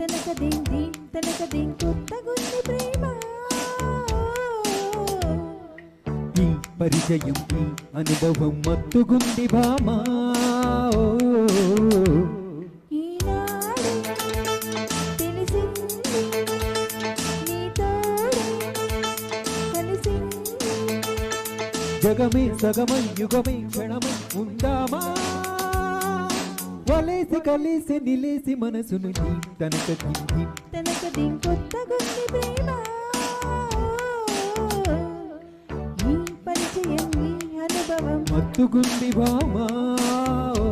తనక దిం దిం తనక దిం కొత్తగుంది ప్రేమ ఈ పరిచయం ఈ అనుభవం మత్తుగుంది భామా ఓ, ఈనాడు తెలిసింది నీ తోడే కలిసింది జగమే సగమై యుగమై క్షణమై ఉందామా వలేసి కలిసి నిలేసి మనసును నీ తనక దింది తనక దిం కొత్తగుంది ప్రేమ ఈ పరిచయం ఈ అనుభవం మత్తుగుంది భామా ఓ,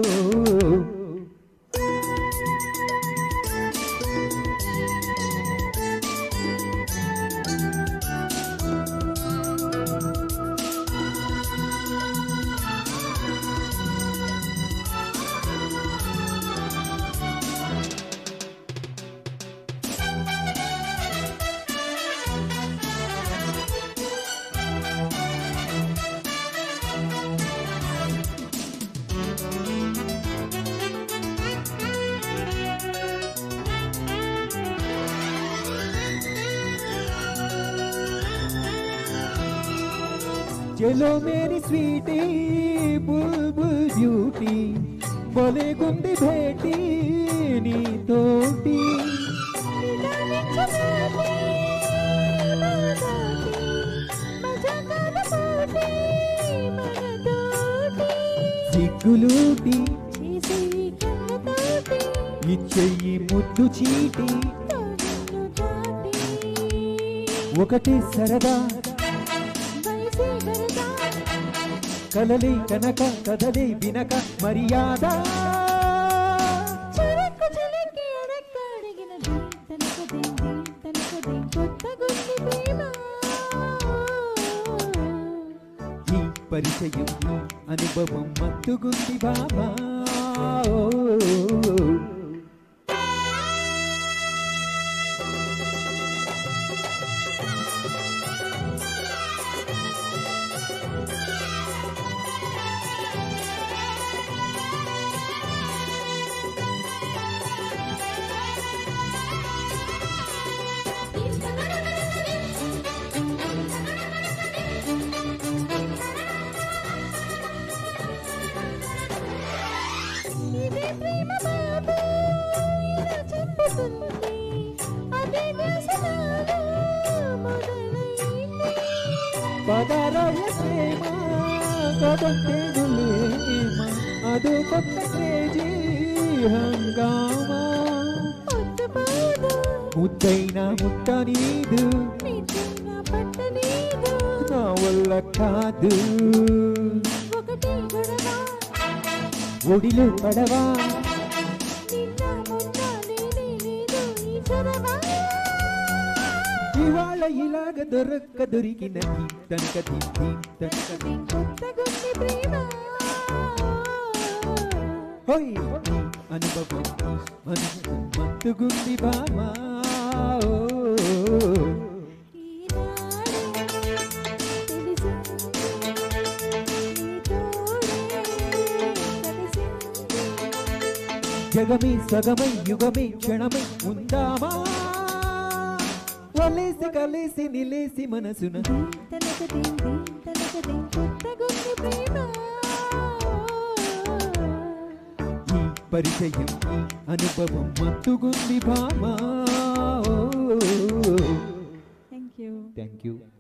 చెలో మేరీ స్వీటీ బుల్బుల్ బ్యూటీ బొలేగుంది భేటీ నీతోటి సిగ్గులూటి ఇచ్చెయ్యి ముద్దు చీటి ఒకటి సరదా కలలి కనక కదలి వినక మర్యాద ఈ పరిచయం ఈ అనుభవం మత్తుగుంది బాబా ఓ, ఇదే ప్రేమ బాబు ఇలా చెప్పుతుంది అదే వ్యసనాలు మొదలైంది పదరాయ ప్రేమ కదంటేనులేమ అదో కొత్త క్రేజీ హంగామా పొద్దు బాబు ముద్దైన ముట్ట నీదు నీ చిన్న పట్టనీదు నా వల్ల కాదు ఒకటి గొడవ ఒడిలో పడవా నిన్న మొన్న లేనే లేదు ఈ చొరవ ఇవాళ ఇలాగ దొరక్క దొరికిన ఈ తనక తింది తనక నీ కొత్త గుండె ప్రేమ హోయ్ ఈ అనుభవం ఈ మనసు మత్తుగుంది బామా ఓ, ఈనాడే తెలిసింది నీ తోడే కలిసింది జగమే సగమై యుగమే క్షణమై ఉందామా వలేసి కలిసి నిలేసి మనసున తనక దింది తనక దిం కొత్త గుండె ప్రేమ ఈ పరిచయం ఈ అనుభవం మత్తుగుంది భామా థ్యాంక్ యూ థ్యాంక్ యూ